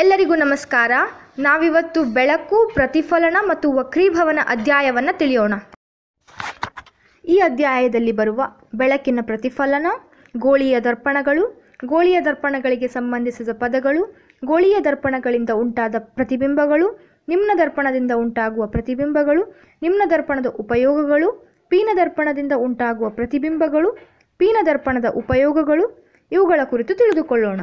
ಎಲ್ಲರಿಗೂ ನಮಸ್ಕಾರ ನಾವಿವತ್ತು ಬೆಳಕು ಪ್ರತಿಫಲನ ಮತ್ತು ವಕ್ರೀಭವನ ಅಧ್ಯಾಯವನ್ನು ತಿಳಿಯೋಣ ಈ ಅಧ್ಯಾಯದಲ್ಲಿ ಬರುವ ಬೆಳಕಿನ ಪ್ರತಿಫಲನ ಗೋಳಿಯ ದರ್ಪಣಗಳು ಗೋಳಿಯ ದರ್ಪಣಗಳಿಗೆ ಸಂಬಂಧಿಸಿದ ಪದಗಳು ಗೋಳಿಯ ದರ್ಪಣಗಳಿಂದ ಉಂಟಾದ ಪ್ರತಿಬಿಂಬಗಳು ನಿಮ್ನ ದರ್ಪಣದಿಂದ ಉಂಟಾಗುವ ಪ್ರತಿಬಿಂಬಗಳು ನಿಮ್ನ ದರ್ಪಣದ ಉಪಯೋಗಗಳು ಪೀನ ದರ್ಪಣದಿಂದ ಉಂಟಾಗುವ ಪ್ರತಿಬಿಂಬಗಳು ಪೀನ ದರ್ಪಣದ ಉಪಯೋಗಗಳು ಇವುಗಳ ಕುರಿತು ತಿಳಿದುಕೊಳ್ಳೋಣ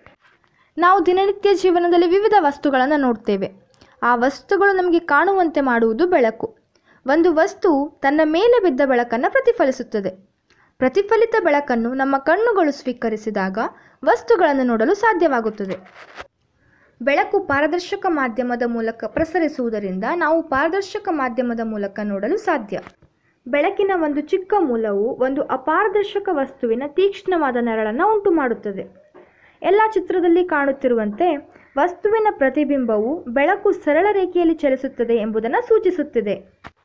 ನಾವು ದಿನನಿತ್ಯ ಜೀವನದಲ್ಲಿ ವಿವಿಧ ವಸ್ತುಗಳನ್ನು ನೋಡ್ತೇವೆ ಆ ವಸ್ತುಗಳು ನಮಗೆ ಕಾಣುವಂತೆ ಮಾಡುವುದು ಬೆಳಕು ಒಂದು ವಸ್ತು ತನ್ನ ಮೇಲೆ ಬಿದ್ದ ಬೆಳಕನ್ನು ಪ್ರತಿಫಲಿಸುತ್ತದೆ ಪ್ರತಿಫಲಿತ ಬೆಳಕನ್ನು ನಮ್ಮ ಕಣ್ಣುಗಳು ಸ್ವೀಕರಿಸಿದಾಗ ವಸ್ತುಗಳನ್ನು ನೋಡಲು ಸಾಧ್ಯವಾಗುತ್ತದೆ ಬೆಳಕು ಪಾರದರ್ಶಕ ಮಾಧ್ಯಮದ ಮೂಲಕ ಪ್ರಸರಿಸುವುದರಿಂದ ನಾವು ಪಾರದರ್ಶಕ ಮಾಧ್ಯಮದ ಮೂಲಕ ನೋಡಲು ಸಾಧ್ಯ ಬೆಳಕಿನ ಒಂದು ಚಿಕ್ಕ ಮೂಲವು ಒಂದು ಅಪಾರದರ್ಶಕ ವಸ್ತುವಿನ ತೀಕ್ಷ್ಣವಾದ ನೆರಳನ್ನು ಉಂಟು ಮಾಡುತ್ತದೆ ಎಲ್ಲ ಚಿತ್ರದಲ್ಲಿ ಕಾಣುತ್ತಿರುವಂತೆ ವಸ್ತುವಿನ ಪ್ರತಿಬಿಂಬವು ಬೆಳಕು ಸರಳ ರೇಖೆಯಲ್ಲಿ ಚಲಿಸುತ್ತದೆ ಎಂಬುದನ್ನು ಸೂಚಿಸುತ್ತಿದೆ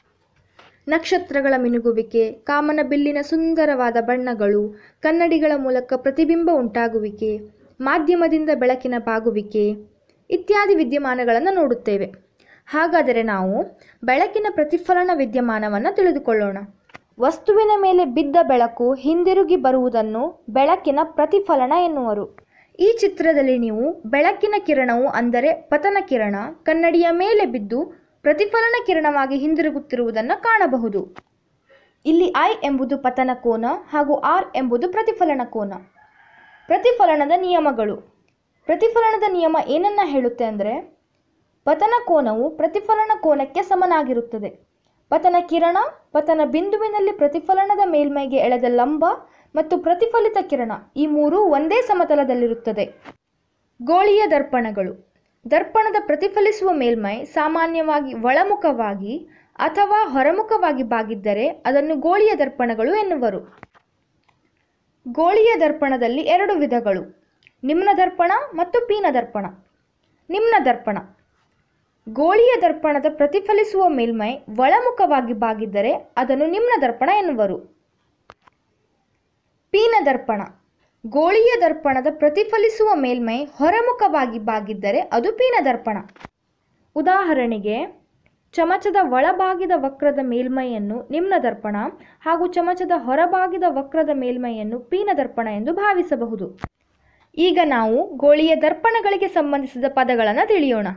ನಕ್ಷತ್ರಗಳ ಮಿನುಗುವಿಕೆ ಕಾಮನ ಬಿಲ್ಲಿನ ಸುಂದರವಾದ ಬಣ್ಣಗಳು ಕನ್ನಡಿಗಳ ಮೂಲಕ ಪ್ರತಿಬಿಂಬ ಉಂಟಾಗುವಿಕೆ ಮಾಧ್ಯಮದಿಂದ ಬೆಳಕಿನ ಬಾಗುವಿಕೆ ಇತ್ಯಾದಿ ವಿದ್ಯಮಾನಗಳನ್ನು ನೋಡುತ್ತೇವೆ ಹಾಗಾದರೆ ನಾವು ಬೆಳಕಿನ ಪ್ರತಿಫಲನ ವಿದ್ಯಮಾನವನ್ನು ತಿಳಿದುಕೊಳ್ಳೋಣ ವಸ್ತುವಿನ ಮೇಲೆ ಬಿದ್ದ ಬೆಳಕು ಹಿಂದಿರುಗಿ ಬರುವುದನ್ನು ಬೆಳಕಿನ ಪ್ರತಿಫಲನ ಎನ್ನುವರು ಈ ಚಿತ್ರದಲ್ಲಿ ನೀವು ಬೆಳಕಿನ ಕಿರಣವು ಅಂದರೆ ಪತನ ಕಿರಣ ಕನ್ನಡಿಯ ಮೇಲೆ ಬಿದ್ದು ಪ್ರತಿಫಲನ ಕಿರಣವಾಗಿ ಹಿಂದಿರುಗುತ್ತಿರುವುದನ್ನು ಕಾಣಬಹುದು ಇಲ್ಲಿ ಐ ಎಂಬುದು ಪತನ ಕೋನ ಹಾಗೂ ಆರ್ ಎಂಬುದು ಪ್ರತಿಫಲನ ಕೋನ ಪ್ರತಿಫಲನದ ನಿಯಮಗಳು ಪ್ರತಿಫಲನದ ನಿಯಮ ಏನನ್ನ ಹೇಳುತ್ತೆ ಅಂದರೆ ಪತನ ಕೋನವು ಪ್ರತಿಫಲನ ಕೋನಕ್ಕೆ ಸಮನಾಗಿರುತ್ತದೆ ಪತನ ಕಿರಣ ಪತನ ಬಿಂದುವಿನಲ್ಲಿ ಪ್ರತಿಫಲನದ ಮೇಲ್ಮೈಗೆ ಎಳೆದ ಲಂಬ ಮತ್ತು ಪ್ರತಿಫಲಿತ ಕಿರಣ ಈ ಮೂರು ಒಂದೇ ಸಮತಲದಲ್ಲಿರುತ್ತದೆ ಗೋಳಿಯ ದರ್ಪಣಗಳು ದರ್ಪಣದ ಪ್ರತಿಫಲಿಸುವ ಮೇಲ್ಮೈ ಸಾಮಾನ್ಯವಾಗಿ ಒಳಮುಖವಾಗಿ ಅಥವಾ ಹೊರಮುಖವಾಗಿ ಬಾಗಿದ್ದರೆ ಅದನ್ನು ಗೋಳಿಯ ದರ್ಪಣಗಳು ಎನ್ನುವರು ಗೋಳಿಯ ದರ್ಪಣದಲ್ಲಿ ಎರಡು ವಿಧಗಳು ನಿಮ್ನ ದರ್ಪಣ ಮತ್ತು ಪೀನ ದರ್ಪಣ ನಿಮ್ನ ದರ್ಪಣ ಗೋಳಿಯ ದರ್ಪಣದ ಪ್ರತಿಫಲಿಸುವ ಮೇಲ್ಮೈ ಒಳಮುಖವಾಗಿ ಬಾಗಿದ್ದರೆ ಅದನ್ನು ನಿಮ್ನ ದರ್ಪಣ ಎನ್ನುವರು ಪೀನ ದರ್ಪಣ ಗೋಳಿಯ ದರ್ಪಣದ ಪ್ರತಿಫಲಿಸುವ ಮೇಲ್ಮೈ ಹೊರಮುಖವಾಗಿ ಬಾಗಿದ್ದರೆ ಅದು ಪೀನ ದರ್ಪಣ ಉದಾಹರಣೆಗೆ ಚಮಚದ ಒಳಭಾಗಿದ ವಕ್ರದ ಮೇಲ್ಮೈಯನ್ನು ನಿಮ್ನ ದರ್ಪಣ ಹಾಗೂ ಚಮಚದ ಹೊರಭಾಗಿದ ವಕ್ರದ ಮೇಲ್ಮೈಯನ್ನು ಪೀನ ದರ್ಪಣ ಎಂದು ಭಾವಿಸಬಹುದು ಈಗ ನಾವು ಗೋಳಿಯ ದರ್ಪಣಗಳಿಗೆ ಸಂಬಂಧಿಸಿದ ಪದಗಳನ್ನು ತಿಳಿಯೋಣ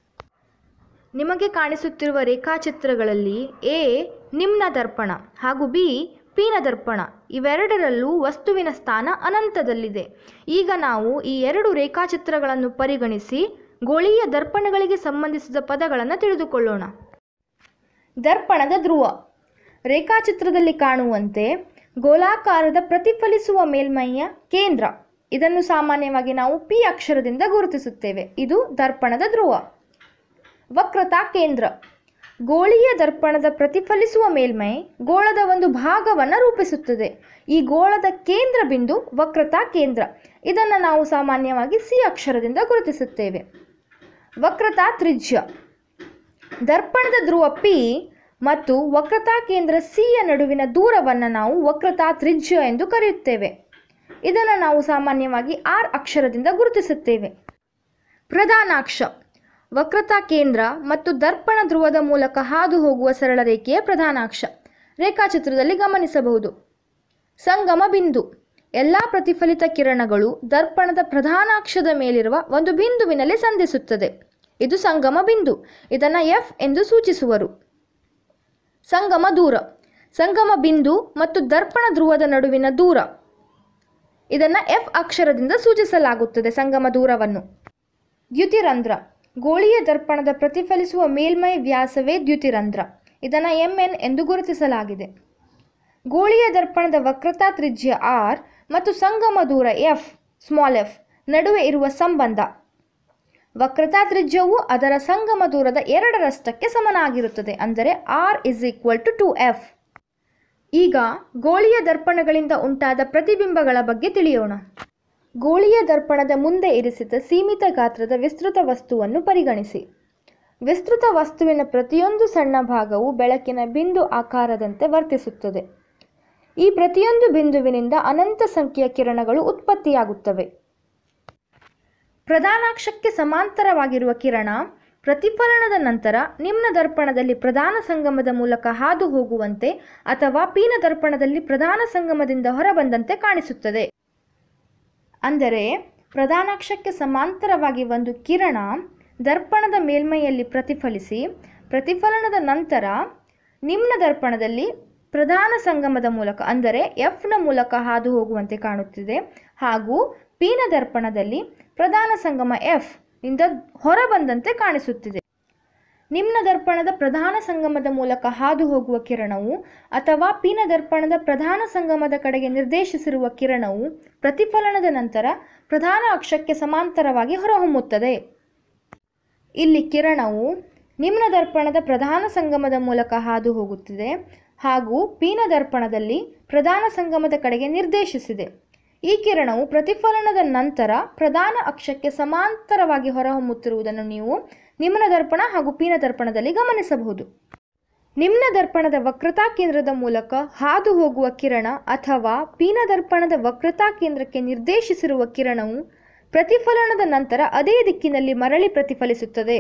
ನಿಮಗೆ ಕಾಣಿಸುತ್ತಿರುವ ರೇಖಾಚಿತ್ರಗಳಲ್ಲಿ ಎ ನಿಮ್ನ ದರ್ಪಣ ಹಾಗೂ ಬಿ ಪೀನ ದರ್ಪಣ ಇವೆರಡರಲ್ಲೂ ವಸ್ತುವಿನ ಸ್ಥಾನ ಅನಂತದಲ್ಲಿದೆ ಈಗ ನಾವು ಈ ಎರಡು ರೇಖಾಚಿತ್ರಗಳನ್ನು ಪರಿಗಣಿಸಿ ಗೋಳೀಯ ದರ್ಪಣಗಳಿಗೆ ಸಂಬಂಧಿಸಿದ ಪದಗಳನ್ನು ತಿಳಿದುಕೊಳ್ಳೋಣ ದರ್ಪಣದ ಧ್ರುವ ರೇಖಾಚಿತ್ರದಲ್ಲಿ ಕಾಣುವಂತೆ ಗೋಲಾಕಾರದ ಪ್ರತಿಫಲಿಸುವ ಮೇಲ್ಮೈಯ ಕೇಂದ್ರ ಇದನ್ನು ಸಾಮಾನ್ಯವಾಗಿ ನಾವು ಪಿ ಅಕ್ಷರದಿಂದ ಗುರುತಿಸುತ್ತೇವೆ ಇದು ದರ್ಪಣದ ಧ್ರುವ ವಕ್ರತಾ ಕೇಂದ್ರ ಗೋಳೀಯ ದರ್ಪಣದ ಪ್ರತಿಫಲಿಸುವ ಮೇಲ್ಮೈ ಗೋಳದ ಒಂದು ಭಾಗವನ್ನು ರೂಪಿಸುತ್ತದೆ ಈ ಗೋಳದ ಕೇಂದ್ರ ಬಿಂದು ವಕ್ರತಾ ಕೇಂದ್ರ ಇದನ್ನು ನಾವು ಸಾಮಾನ್ಯವಾಗಿ ಸಿ ಅಕ್ಷರದಿಂದ ಗುರುತಿಸುತ್ತೇವೆ ವಕ್ರತಾ ತ್ರಿಜ್ಯ ದರ್ಪಣದ ಧ್ರುವ ಪಿ ಮತ್ತು ವಕ್ರತಾ ಕೇಂದ್ರ ಸಿಯ ನಡುವಿನ ದೂರವನ್ನು ನಾವು ವಕ್ರತಾ ತ್ರಿಜ್ಯ ಎಂದು ಕರೆಯುತ್ತೇವೆ ಇದನ್ನು ನಾವು ಸಾಮಾನ್ಯವಾಗಿ ಆರ್ ಅಕ್ಷರದಿಂದ ಗುರುತಿಸುತ್ತೇವೆ ಪ್ರಧಾನಾಕ್ಷ ವಕ್ರತಾ ಕೇಂದ್ರ ಮತ್ತು ದರ್ಪಣ ಧ್ರುವದ ಮೂಲಕ ಹಾದು ಹೋಗುವ ಸರಳ ರೇಖೆಯ ಪ್ರಧಾನಾಕ್ಷ ರೇಖಾಚಿತ್ರದಲ್ಲಿ ಗಮನಿಸಬಹುದು ಸಂಗಮ ಬಿಂದು ಎಲ್ಲ ಪ್ರತಿಫಲಿತ ಕಿರಣಗಳು ದರ್ಪಣದ ಪ್ರಧಾನಾಕ್ಷದ ಮೇಲಿರುವ ಒಂದು ಬಿಂದುವಿನಲ್ಲಿ ಸಂಧಿಸುತ್ತದೆ ಇದು ಸಂಗಮ ಬಿಂದು ಇದನ್ನು ಎಫ್ ಎಂದು ಸೂಚಿಸುವರು ಸಂಗಮ ದೂರ ಸಂಗಮ ಬಿಂದು ಮತ್ತು ದರ್ಪಣ ಧ್ರುವದ ನಡುವಿನ ದೂರ ಇದನ್ನು ಎಫ್ ಅಕ್ಷರದಿಂದ ಸೂಚಿಸಲಾಗುತ್ತದೆ ಸಂಗಮ ದೂರವನ್ನು ದ್ಯುತಿರಂಧ್ರ ಗೋಳಿಯ ದರ್ಪಣದ ಪ್ರತಿಫಲಿಸುವ ಮೇಲ್ಮೈ ವ್ಯಾಸವೇ ದ್ಯುತಿರಂಧ್ರ ಇದನ್ನು ಎಂ ಎನ್ ಎಂದು ಗುರುತಿಸಲಾಗಿದೆ ಗೋಳಿಯ ದರ್ಪಣದ ವಕ್ರತಾ ತ್ರಿಜ್ಯ ಆರ್ ಮತ್ತು ಸಂಗಮ ದೂರ ಎಫ್ ಸ್ಮಾಲ್ ಎಫ್ ನಡುವೆ ಇರುವ ಸಂಬಂಧ ವಕ್ರತಾ ತ್ರಿಜ್ಯವು ಅದರ ಸಂಗಮ ದೂರದ ಎರಡರಷ್ಟಕ್ಕೆ ಸಮನಾಗಿರುತ್ತದೆ ಅಂದರೆ R is equal to two F ಈಗ ಗೋಳಿಯ ದರ್ಪಣಗಳಿಂದ ಉಂಟಾದ ಪ್ರತಿಬಿಂಬಗಳ ಬಗ್ಗೆ ತಿಳಿಯೋಣ ಗೋಳಿಯ ದರ್ಪಣದ ಮುಂದೆ ಇರಿಸಿದ ಸೀಮಿತ ಗಾತ್ರದ ವಿಸ್ತೃತ ವಸ್ತುವನ್ನು ಪರಿಗಣಿಸಿ ವಿಸ್ತೃತ ವಸ್ತುವಿನ ಪ್ರತಿಯೊಂದು ಸಣ್ಣ ಭಾಗವು ಬೆಳಕಿನ ಬಿಂದು ಆಕಾರದಂತೆ ವರ್ತಿಸುತ್ತದೆ ಈ ಪ್ರತಿಯೊಂದು ಬಿಂದುವಿನಿಂದ ಅನಂತ ಸಂಖ್ಯೆಯ ಕಿರಣಗಳು ಉತ್ಪತ್ತಿಯಾಗುತ್ತವೆ ಪ್ರಧಾನಾಕ್ಷಕ್ಕೆ ಸಮಾಂತರವಾಗಿರುವ ಕಿರಣ ಪ್ರತಿಫಲನದ ನಂತರ ನಿಮ್ನ ದರ್ಪಣದಲ್ಲಿ ಪ್ರಧಾನ ಸಂಗಮದ ಮೂಲಕ ಹಾದು ಹೋಗುವಂತೆ ಅಥವಾ ಪೀನ ದರ್ಪಣದಲ್ಲಿ ಪ್ರಧಾನ ಸಂಗಮದಿಂದ ಹೊರಬಂದಂತೆ ಕಾಣಿಸುತ್ತದೆ ಅಂದರೆ ಪ್ರಧಾನಾಕ್ಷಕ್ಕೆ ಸಮಾಂತರವಾಗಿ ಒಂದು ಕಿರಣ ದರ್ಪಣದ ಮೇಲ್ಮೈಯಲ್ಲಿ ಪ್ರತಿಫಲಿಸಿ ಪ್ರತಿಫಲನದ ನಂತರ ನಿಮ್ನ ದರ್ಪಣದಲ್ಲಿ ಪ್ರಧಾನ ಸಂಗಮದ ಮೂಲಕ ಅಂದರೆ ಎಫ್ನ ಮೂಲಕ ಹಾದು ಹೋಗುವಂತೆ ಕಾಣುತ್ತಿದೆ ಹಾಗೂ ಪೀನ ದರ್ಪಣದಲ್ಲಿ ಪ್ರಧಾನ ಸಂಗಮ ಎಫ್ ಇಂದ ಹೊರಬಂದಂತೆ ಕಾಣಿಸುತ್ತಿದೆ ನಿಮ್ನ ದರ್ಪಣದ ಪ್ರಧಾನ ಸಂಗಮದ ಮೂಲಕ ಹಾದು ಹೋಗುವ ಕಿರಣವು ಅಥವಾ ಪೀನ ದರ್ಪಣದ ಪ್ರಧಾನ ಸಂಗಮದ ಕಡೆಗೆ ನಿರ್ದೇಶಿಸಿರುವ ಕಿರಣವು ಪ್ರತಿಫಲನದ ನಂತರ ಪ್ರಧಾನ ಅಕ್ಷಕ್ಕೆ ಸಮಾಂತರವಾಗಿ ಹೊರಹೊಮ್ಮುತ್ತದೆ ಇಲ್ಲಿ ಕಿರಣವು ನಿಮ್ನ ದರ್ಪಣದ ಪ್ರಧಾನ ಸಂಗಮದ ಮೂಲಕ ಹಾದು ಹೋಗುತ್ತಿದೆ ಹಾಗೂ ಪೀನ ದರ್ಪಣದಲ್ಲಿ ಪ್ರಧಾನ ಸಂಗಮದ ಕಡೆಗೆ ನಿರ್ದೇಶಿಸಿದೆ ಈ ಕಿರಣವು ಪ್ರತಿಫಲನದ ನಂತರ ಪ್ರಧಾನ ಅಕ್ಷಕ್ಕೆ ಸಮಾಂತರವಾಗಿ ಹೊರಹೊಮ್ಮುತ್ತಿರುವುದನ್ನು ನೀವು ನಿಮ್ನ ದರ್ಪಣ ಹಾಗೂ ಪೀನ ದರ್ಪಣದಲ್ಲಿ ಗಮನಿಸಬಹುದು ನಿಮ್ನ ದರ್ಪಣದ ವಕ್ರತಾ ಕೇಂದ್ರದ ಮೂಲಕ ಹಾದು ಹೋಗುವ ಕಿರಣ ಅಥವಾ ಪೀನ ದರ್ಪಣದ ವಕ್ರತಾ ಕೇಂದ್ರಕ್ಕೆ ನಿರ್ದೇಶಿಸಿರುವ ಕಿರಣವು ಪ್ರತಿಫಲನದ ನಂತರ ಅದೇ ದಿಕ್ಕಿನಲ್ಲಿ ಮರಳಿ ಪ್ರತಿಫಲಿಸುತ್ತದೆ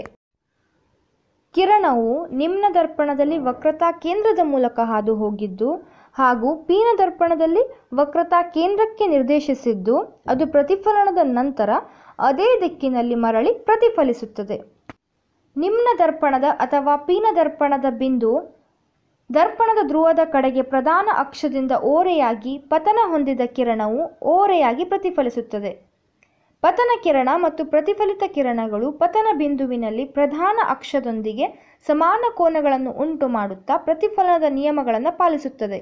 ಕಿರಣವು ನಿಮ್ನ ದರ್ಪಣದಲ್ಲಿ ವಕ್ರತಾ ಕೇಂದ್ರದ ಮೂಲಕ ಹಾದು ಹೋಗಿದ್ದು ಹಾಗೂ ಪೀನ ದರ್ಪಣದಲ್ಲಿ ವಕ್ರತಾ ಕೇಂದ್ರಕ್ಕೆ ನಿರ್ದೇಶಿಸಿದ್ದು ಅದು ಪ್ರತಿಫಲನದ ನಂತರ ಅದೇ ದಿಕ್ಕಿನಲ್ಲಿ ಮರಳಿ ಪ್ರತಿಫಲಿಸುತ್ತದೆ ನಿಮ್ನ ದರ್ಪಣದ ಅಥವಾ ಪೀನ ದರ್ಪಣದ ಬಿಂದು ದರ್ಪಣದ ಧ್ರುವದ ಕಡೆಗೆ ಪ್ರಧಾನ ಅಕ್ಷದಿಂದ ಓರೆಯಾಗಿ ಪತನ ಹೊಂದಿದ ಕಿರಣವು ಓರೆಯಾಗಿ ಪ್ರತಿಫಲಿಸುತ್ತದೆ ಪತನ ಕಿರಣ ಮತ್ತು ಪ್ರತಿಫಲಿತ ಕಿರಣಗಳು ಪತನ ಬಿಂದುವಿನಲ್ಲಿ ಪ್ರಧಾನ ಅಕ್ಷದೊಂದಿಗೆ ಸಮಾನ ಕೋನಗಳನ್ನು ಉಂಟು ಮಾಡುತ್ತಾ ಪ್ರತಿಫಲನದ ನಿಯಮಗಳನ್ನು ಪಾಲಿಸುತ್ತದೆ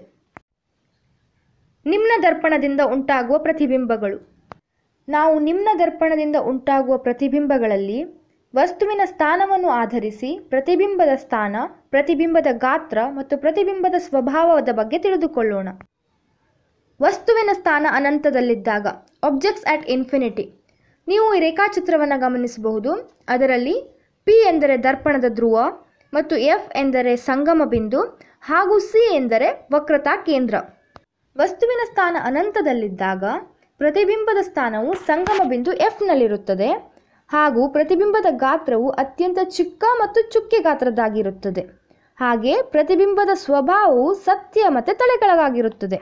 ನಿಮ್ನ ದರ್ಪಣದಿಂದ ಉಂಟಾಗುವ ಪ್ರತಿಬಿಂಬಗಳು ನಾವು ನಿಮ್ನ ದರ್ಪಣದಿಂದ ಉಂಟಾಗುವ ಪ್ರತಿಬಿಂಬಗಳಲ್ಲಿ ವಸ್ತುವಿನ ಸ್ಥಾನವನ್ನು ಆಧರಿಸಿ ಪ್ರತಿಬಿಂಬದ ಸ್ಥಾನ ಪ್ರತಿಬಿಂಬದ ಗಾತ್ರ ಮತ್ತು ಪ್ರತಿಬಿಂಬದ ಸ್ವಭಾವದ ಬಗ್ಗೆ ತಿಳಿದುಕೊಳ್ಳೋಣ ವಸ್ತುವಿನ ಸ್ಥಾನ ಅನಂತದಲ್ಲಿದ್ದಾಗ ಆಬ್ಜೆಕ್ಟ್ಸ್ ಅಟ್ ಇನ್ಫಿನಿಟಿ ನೀವು ಈ ರೇಖಾಚಿತ್ರವನ್ನು ಗಮನಿಸಬಹುದು ಅದರಲ್ಲಿ ಪಿ ಎಂದರೆ ದರ್ಪಣದ ಧ್ರುವ ಮತ್ತು ಎಫ್ ಎಂದರೆ ಸಂಗಮ ಬಿಂದು ಹಾಗೂ ಸಿ ಎಂದರೆ ವಕ್ರತಾ ಕೇಂದ್ರ ವಸ್ತುವಿನ ಸ್ಥಾನ ಅನಂತದಲ್ಲಿದ್ದಾಗ ಪ್ರತಿಬಿಂಬದ ಸ್ಥಾನವು ಸಂಗಮ ಬಿಂದು ಎಫ್ನಲ್ಲಿರುತ್ತದೆ ಹಾಗೂ ಪ್ರತಿಬಿಂಬದ ಗಾತ್ರವು ಅತ್ಯಂತ ಚಿಕ್ಕ ಮತ್ತು ಚುಕ್ಕೆ ಗಾತ್ರದ್ದಾಗಿರುತ್ತದೆ ಹಾಗೆ ಪ್ರತಿಬಿಂಬದ ಸ್ವಭಾವವು ಸತ್ಯ ಮತ್ತು ತಲೆಕೆಳಗಾಗಿರುತ್ತದೆ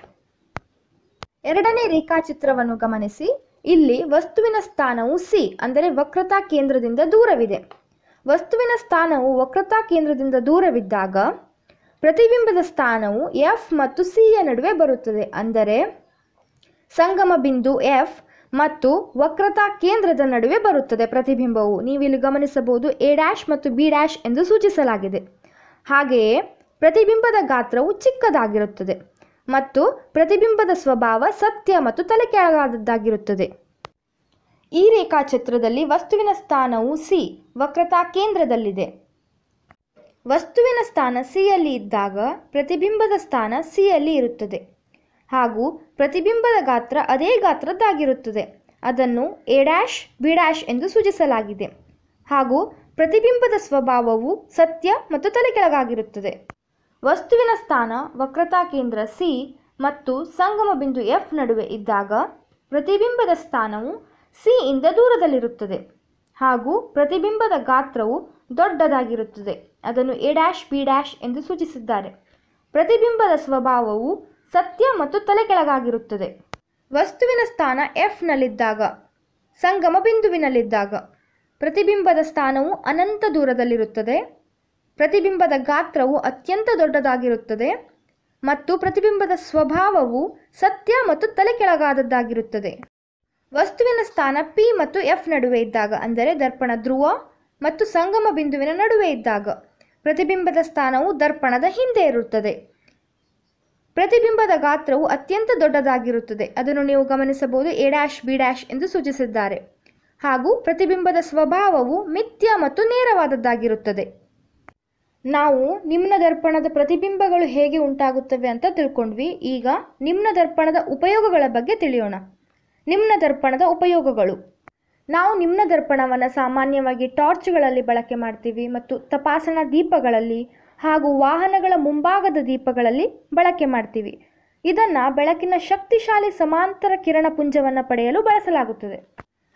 ಎರಡನೇ ರೇಖಾಚಿತ್ರವನ್ನು ಗಮನಿಸಿ ಇಲ್ಲಿ ವಸ್ತುವಿನ ಸ್ಥಾನವು ಸಿ ಅಂದರೆ ವಕ್ರತಾ ಕೇಂದ್ರದಿಂದ ದೂರವಿದೆ ವಸ್ತುವಿನ ಸ್ಥಾನವು ವಕ್ರತಾ ಕೇಂದ್ರದಿಂದ ದೂರವಿದ್ದಾಗ ಪ್ರತಿಬಿಂಬದ ಸ್ಥಾನವು ಎಫ್ ಮತ್ತು ಸಿಯ ನಡುವೆ ಬರುತ್ತದೆ ಅಂದರೆ ಸಂಗಮ ಬಿಂದು ಎಫ್ ಮತ್ತು ವಕ್ರತಾ ಕೇಂದ್ರದ ನಡುವೆ ಬರುತ್ತದೆ ಪ್ರತಿಬಿಂಬವು ನೀವಿಲ್ಲಿ ಗಮನಿಸಬಹುದು ಎ ಡ್ಯಾಶ್ ಮತ್ತು ಬಿ ಡ್ಯಾಶ್ ಎಂದು ಸೂಚಿಸಲಾಗಿದೆ ಹಾಗೆಯೇ ಪ್ರತಿಬಿಂಬದ ಗಾತ್ರವು ಚಿಕ್ಕದಾಗಿರುತ್ತದೆ ಮತ್ತು ಪ್ರತಿಬಿಂಬದ ಸ್ವಭಾವ ಸತ್ಯ ಮತ್ತು ತಲೆಕೆಳಗಾದದ್ದಾಗಿರುತ್ತದೆ ಈ ರೇಖಾಚಿತ್ರದಲ್ಲಿ ವಸ್ತುವಿನ ಸ್ಥಾನವು ಸಿ ವಕ್ರತಾ ಕೇಂದ್ರದಲ್ಲಿದೆ ವಸ್ತುವಿನ ಸ್ಥಾನ ಸಿಯಲ್ಲಿ ಇದ್ದಾಗ ಪ್ರತಿಬಿಂಬದ ಸ್ಥಾನ ಸಿಯಲ್ಲಿ ಇರುತ್ತದೆ ಹಾಗೂ ಪ್ರತಿಬಿಂಬದ ಗಾತ್ರ ಅದೇ ಗಾತ್ರದ್ದಾಗಿರುತ್ತದೆ ಅದನ್ನು ಎ ಡ್ಯಾಶ್ ಬಿ ಡ್ಯಾಶ್ ಎಂದು ಸೂಚಿಸಲಾಗಿದೆ ಹಾಗೂ ಪ್ರತಿಬಿಂಬದ ಸ್ವಭಾವವು ಸತ್ಯ ಮತ್ತು ತಲೆಕೆಳಗಾಗಿರುತ್ತದೆ ವಸ್ತುವಿನ ಸ್ಥಾನ ವಕ್ರತಾ ಕೇಂದ್ರ ಸಿ ಮತ್ತು ಸಂಗಮ ಬಿಂದು ಎಫ್ ನಡುವೆ ಇದ್ದಾಗ ಪ್ರತಿಬಿಂಬದ ಸ್ಥಾನವು ಸಿ ಇಂದ ದೂರದಲ್ಲಿರುತ್ತದೆ ಹಾಗೂ ಪ್ರತಿಬಿಂಬದ ಗಾತ್ರವು ದೊಡ್ಡದಾಗಿರುತ್ತದೆ ಅದನ್ನು ಎ ಡ್ಯಾಶ್ ಬಿ ಡ್ಯಾಶ್ ಎಂದು ಸೂಚಿಸಿದ್ದಾರೆ ಪ್ರತಿಬಿಂಬದ ಸ್ವಭಾವವು ಸತ್ಯ ಮತ್ತು ತಲೆಕೆಳಗಾಗಿರುತ್ತದೆ ವಸ್ತುವಿನ ಸ್ಥಾನ ಎಫ್ನಲ್ಲಿದ್ದಾಗ ಸಂಗಮ ಬಿಂದುವಿನಲ್ಲಿದ್ದಾಗ ಪ್ರತಿಬಿಂಬದ ಸ್ಥಾನವು ಅನಂತ ದೂರದಲ್ಲಿರುತ್ತದೆ ಪ್ರತಿಬಿಂಬದ ಗಾತ್ರವು ಅತ್ಯಂತ ದೊಡ್ಡದಾಗಿರುತ್ತದೆ ಮತ್ತು ಪ್ರತಿಬಿಂಬದ ಸ್ವಭಾವವು ಸತ್ಯ ಮತ್ತು ತಲೆಕೆಳಗಾದದ್ದಾಗಿರುತ್ತದೆ ವಸ್ತುವಿನ ಸ್ಥಾನ ಪಿ ಮತ್ತು ಎಫ್ ನಡುವೆ ಇದ್ದಾಗ ಅಂದರೆ ದರ್ಪಣ ಧ್ರುವ ಮತ್ತು ಸಂಗಮ ಬಿಂದುವಿನ ನಡುವೆ ಇದ್ದಾಗ ಪ್ರತಿಬಿಂಬದ ಸ್ಥಾನವು ದರ್ಪಣದ ಹಿಂದೆ ಇರುತ್ತದೆ ಪ್ರತಿಬಿಂಬದ ಗಾತ್ರವು ಅತ್ಯಂತ ದೊಡ್ಡದಾಗಿರುತ್ತದೆ ಅದನ್ನು ನೀವು ಗಮನಿಸಬಹುದು ಎ ಡ್ಯಾಶ್ ಬಿ ಡ್ಯಾಶ್ ಎಂದು ಸೂಚಿಸಿದ್ದಾರೆ ಹಾಗೂ ಪ್ರತಿಬಿಂಬದ ಸ್ವಭಾವವು ಮಿಥ್ಯ ಮತ್ತು ನೇರವಾದದ್ದಾಗಿರುತ್ತದೆ ನಾವು ನಿಮ್ನ ದರ್ಪಣದ ಪ್ರತಿಬಿಂಬಗಳು ಹೇಗೆ ಉಂಟಾಗುತ್ತವೆ ಅಂತ ತಿಳ್ಕೊಂಡ್ವಿ ಈಗ ನಿಮ್ನ ದರ್ಪಣದ ಉಪಯೋಗಗಳ ಬಗ್ಗೆ ತಿಳಿಯೋಣ ನಿಮ್ನ ದರ್ಪಣದ ಉಪಯೋಗಗಳು ನಾವು ನಿಮ್ನ ದರ್ಪಣವನ್ನು ಸಾಮಾನ್ಯವಾಗಿ ಟಾರ್ಚ್ಗಳಲ್ಲಿ ಬಳಕೆ ಮಾಡ್ತೀವಿ ಮತ್ತು ತಪಾಸಣಾ ದೀಪಗಳಲ್ಲಿ ಹಾಗೂ ವಾಹನಗಳ ಮುಂಭಾಗದ ದೀಪಗಳಲ್ಲಿ ಬಳಕೆ ಮಾಡ್ತೀವಿ ಇದನ್ನು ಬೆಳಕಿನ ಶಕ್ತಿಶಾಲಿ ಸಮಾಂತರ ಕಿರಣ ಪುಂಜವನ್ನು ಪಡೆಯಲು ಬಳಸಲಾಗುತ್ತದೆ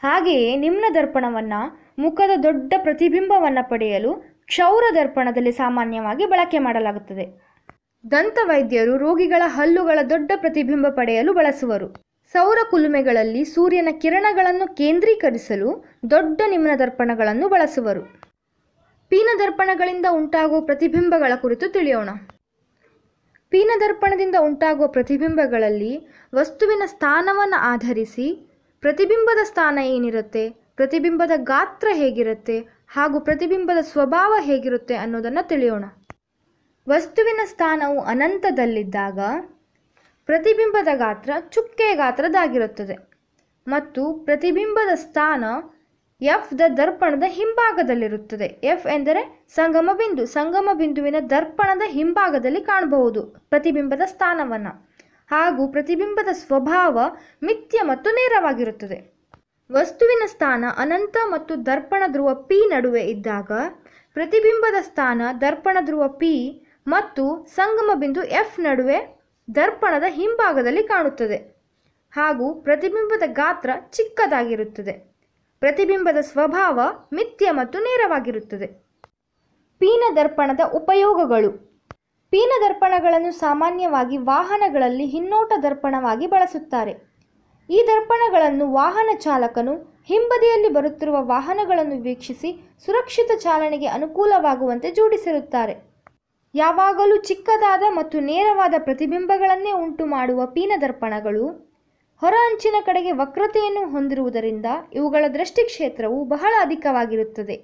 ಹಾಗೆಯೇ ನಿಮ್ನ ದರ್ಪಣವನ್ನು ಮುಖದ ದೊಡ್ಡ ಪ್ರತಿಬಿಂಬವನ್ನು ಪಡೆಯಲು ಕ್ಷೌರ ದರ್ಪಣದಲ್ಲಿ ಸಾಮಾನ್ಯವಾಗಿ ಬಳಕೆ ಮಾಡಲಾಗುತ್ತದೆ ದಂತವೈದ್ಯರು ರೋಗಿಗಳ ಹಲ್ಲುಗಳ ದೊಡ್ಡ ಪ್ರತಿಬಿಂಬ ಪಡೆಯಲು ಬಳಸುವರು ಸೌರ ಕುಲುಮೆಗಳಲ್ಲಿ ಸೂರ್ಯನ ಕಿರಣಗಳನ್ನು ಕೇಂದ್ರೀಕರಿಸಲು ದೊಡ್ಡ ನಿಮ್ನ ದರ್ಪಣಗಳನ್ನು ಬಳಸುವರು ಪೀನದರ್ಪಣಗಳಿಂದ ಉಂಟಾಗುವ ಪ್ರತಿಬಿಂಬಗಳ ಕುರಿತು ತಿಳಿಯೋಣ ಪೀನದರ್ಪಣದಿಂದ ಉಂಟಾಗುವ ಪ್ರತಿಬಿಂಬಗಳಲ್ಲಿ ವಸ್ತುವಿನ ಸ್ಥಾನವನ್ನು ಆಧರಿಸಿ ಪ್ರತಿಬಿಂಬದ ಸ್ಥಾನ ಏನಿರುತ್ತೆ ಪ್ರತಿಬಿಂಬದ ಗಾತ್ರ ಹೇಗಿರುತ್ತೆ ಹಾಗೂ ಪ್ರತಿಬಿಂಬದ ಸ್ವಭಾವ ಹೇಗಿರುತ್ತೆ ಅನ್ನೋದನ್ನು ತಿಳಿಯೋಣ ವಸ್ತುವಿನ ಸ್ಥಾನವು ಅನಂತದಲ್ಲಿದ್ದಾಗ ಪ್ರತಿಬಿಂಬದ ಗಾತ್ರ ಚುಕ್ಕೆಯ ಗಾತ್ರದಾಗಿರುತ್ತದೆ ಮತ್ತು ಪ್ರತಿಬಿಂಬದ ಸ್ಥಾನ ಎಫ್ ದ ದರ್ಪಣದ ಹಿಂಭಾಗದಲ್ಲಿರುತ್ತದೆ ಎಫ್ ಎಂದರೆ ಸಂಗಮ ಬಿಂದು ಸಂಗಮ ಬಿಂದುವಿನ ದರ್ಪಣದ ಹಿಂಭಾಗದಲ್ಲಿ ಕಾಣಬಹುದು ಪ್ರತಿಬಿಂಬದ ಸ್ಥಾನವನ್ನು ಹಾಗೂ ಪ್ರತಿಬಿಂಬದ ಸ್ವಭಾವ ಮಿಥ್ಯ ಮತ್ತು ನೇರವಾಗಿರುತ್ತದೆ ವಸ್ತುವಿನ ಸ್ಥಾನ ಅನಂತ ಮತ್ತು ದರ್ಪಣ ಧ್ರುವ ಪಿ ನಡುವೆ ಇದ್ದಾಗ ಪ್ರತಿಬಿಂಬದ ಸ್ಥಾನ ದರ್ಪಣ ಧ್ರುವ ಪಿ ಮತ್ತು ಸಂಗಮ ಬಿಂದು ಎಫ್ ನಡುವೆ ದರ್ಪಣದ ಹಿಂಭಾಗದಲ್ಲಿ ಕಾಣುತ್ತದೆ ಹಾಗೂ ಪ್ರತಿಬಿಂಬದ ಗಾತ್ರ ಚಿಕ್ಕದಾಗಿರುತ್ತದೆ ಪ್ರತಿಬಿಂಬದ ಸ್ವಭಾವ ಮಿಥ್ಯ ಮತ್ತು ನೇರವಾಗಿರುತ್ತದೆ ಪೀನ ದರ್ಪಣದ ಉಪಯೋಗಗಳು ಪೀನ ದರ್ಪಣಗಳನ್ನು ಸಾಮಾನ್ಯವಾಗಿ ವಾಹನಗಳಲ್ಲಿ ಹಿನ್ನೋಟ ದರ್ಪಣವಾಗಿ ಬಳಸುತ್ತಾರೆ ಈ ದರ್ಪಣಗಳನ್ನು ವಾಹನ ಚಾಲಕನು ಹಿಂಬದಿಯಲ್ಲಿ ಬರುತ್ತಿರುವ ವಾಹನಗಳನ್ನು ವೀಕ್ಷಿಸಿ ಸುರಕ್ಷಿತ ಚಾಲನೆಗೆ ಅನುಕೂಲವಾಗುವಂತೆ ಜೋಡಿಸಿರುತ್ತಾರೆ ಯಾವಾಗಲೂ ಚಿಕ್ಕದಾದ ಮತ್ತು ನೇರವಾದ ಪ್ರತಿಬಿಂಬಗಳನ್ನೇ ಉಂಟು ಮಾಡುವ ಪೀನ ದರ್ಪಣಗಳು ಹೊರ ಅಂಚಿನ ಕಡೆಗೆ ವಕ್ರತೆಯನ್ನು ಹೊಂದಿರುವುದರಿಂದ ಇವುಗಳ ದೃಷ್ಟಿ ಕ್ಷೇತ್ರವು ಬಹಳ ಅಧಿಕವಾಗಿರುತ್ತದೆ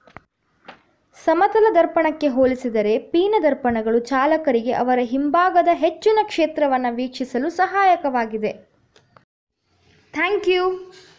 ಸಮತಲ ದರ್ಪಣಕ್ಕೆ ಹೋಲಿಸಿದರೆ ಪೀನ ದರ್ಪಣಗಳು ಚಾಲಕರಿಗೆ ಅವರ ಹಿಂಭಾಗದ ಹೆಚ್ಚಿನ ಕ್ಷೇತ್ರವನ್ನು ವೀಕ್ಷಿಸಲು ಸಹಾಯಕವಾಗಿದೆ ಥ್ಯಾಂಕ್ ಯು